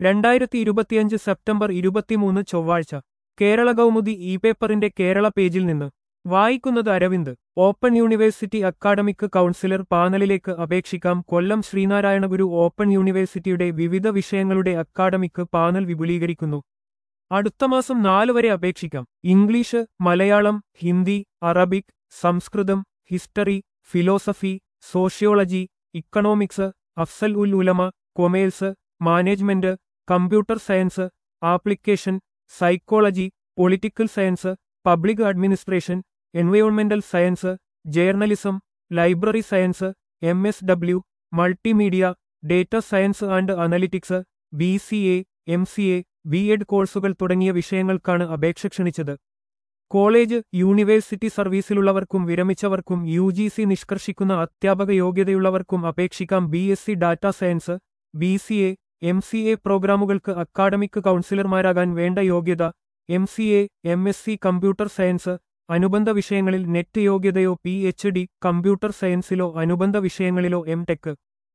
രണ്ടായിരത്തി ഇരുപത്തിയഞ്ച് സെപ്റ്റംബർ ഇരുപത്തിമൂന്ന് ചൊവ്വാഴ്ച കേരള കൗമുദി ഇ പേപ്പറിന്റെ കേരള പേജിൽ നിന്ന് വായിക്കുന്നത് Aravind open university academic councillor പാനലിലേക്ക് അപേക്ഷിക്കാം കൊല്ലം ശ്രീനാരായണഗുരു ഓപ്പൺ യൂണിവേഴ്സിറ്റിയുടെ വിവിധ വിഷയങ്ങളുടെ അക്കാഡമിക് പാനൽ വിപുലീകരിക്കുന്നു അടുത്ത മാസം നാല് വരെ അപേക്ഷിക്കാം English Malayalam Hindi Arabic Samskritham history philosophy sociology economics Afzal ul Ulama commerce management computer science application psychology political science public administration എൻവയോൺമെന്റൽ science journalism library science M S W multimedia data science and analytics B C A M C A B Ed കോഴ്സുകൾ തുടങ്ങിയ വിഷയങ്ങൾക്കാണ് അപേക്ഷ ക്ഷണിച്ചത് college university സർവീസിലുള്ളവർക്കും വിരമിച്ചവർക്കും U G C നിഷ്കർഷിക്കുന്ന അധ്യാപക യോഗ്യതയുള്ളവർക്കും അപേക്ഷിക്കാം B S C data science B C A M C A പ്രോഗ്രാമുകൾക്ക് അക്കാഡമിക് കൗൺസിലർമാരാകാൻ വേണ്ട യോഗ്യത M C A M S C computer science അനുബന്ധ വിഷയങ്ങളിൽ നെറ്റ് യോഗ്യതയോ പി എച്ച് ഡി കമ്പ്യൂട്ടർ സയൻസിലോ അനുബന്ധ വിഷയങ്ങളിലോ എം ടെക്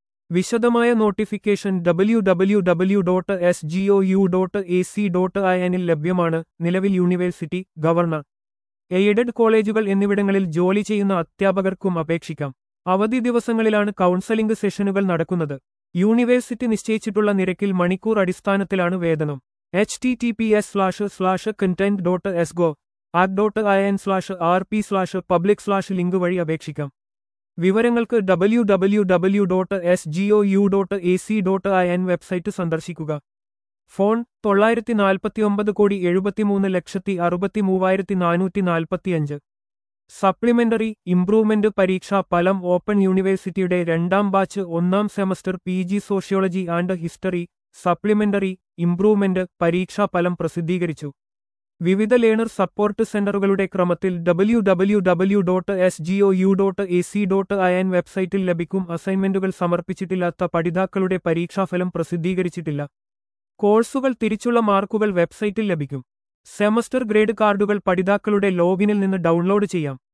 വിശദമായ notification W W W dot S G O U dot A C dot I എനിൽ ലഭ്യമാണ് നിലവിൽ യൂണിവേഴ്സിറ്റി ഗവർണർ എയ്ഡഡ് കോളേജുകൾ എന്നിവിടങ്ങളിൽ ജോലി ചെയ്യുന്ന അധ്യാപകർക്കും അപേക്ഷിക്കാം അവധി ദിവസങ്ങളിലാണ് കൗൺസലിംഗ് സെഷനുകൾ നടക്കുന്നത് യൂണിവേഴ്സിറ്റി നിശ്ചയിച്ചിട്ടുള്ള നിരക്കിൽ മണിക്കൂർ അടിസ്ഥാനത്തിലാണ് വേതനം H T T P S slash slash content dot S go ac dot I N slash R P slash public slash link വഴി അപേക്ഷിക്കാം വിവരങ്ങൾക്ക് W W W dot S G O U dot A C dot I N website സന്ദർശിക്കുക phone തൊള്ളായിരത്തി നാൽപ്പത്തിയൊമ്പത് കോടി എഴുപത്തിമൂന്ന് ലക്ഷത്തി അറുപത്തി മൂവായിരത്തി നാനൂറ്റി നാൽപ്പത്തിയഞ്ച് സപ്ലിമെന്ററി ഇംപ്രൂവ്മെന്റ് പരീക്ഷാ ഫലം ഓപ്പൺ യൂണിവേഴ്സിറ്റിയുടെ രണ്ടാം ബാച്ച് ഒന്നാം semester P G sociology and history supplementary improvement പരീക്ഷാ ഫലം പ്രസിദ്ധീകരിച്ചു വിവിധ ലേണർ സപ്പോർട്ട് സെന്ററുകളുടെ ക്രമത്തിൽ W W W dot S G O U dot A C dot I N വെബ്സൈറ്റിൽ ലഭിക്കും അസൈൻമെന്റുകൾ സമർപ്പിച്ചിട്ടില്ലാത്ത പഠിതാക്കളുടെ പരീക്ഷാഫലം പ്രസിദ്ധീകരിച്ചിട്ടില്ല കോഴ്സുകൾ തിരിച്ചുള്ള മാർക്കുകൾ വെബ്സൈറ്റിൽ ലഭിക്കും സെമസ്റ്റർ ഗ്രേഡ് കാർഡുകൾ പഠിതാക്കളുടെ ലോഗിനിൽ നിന്ന് ഡൗൺലോഡ് ചെയ്യാം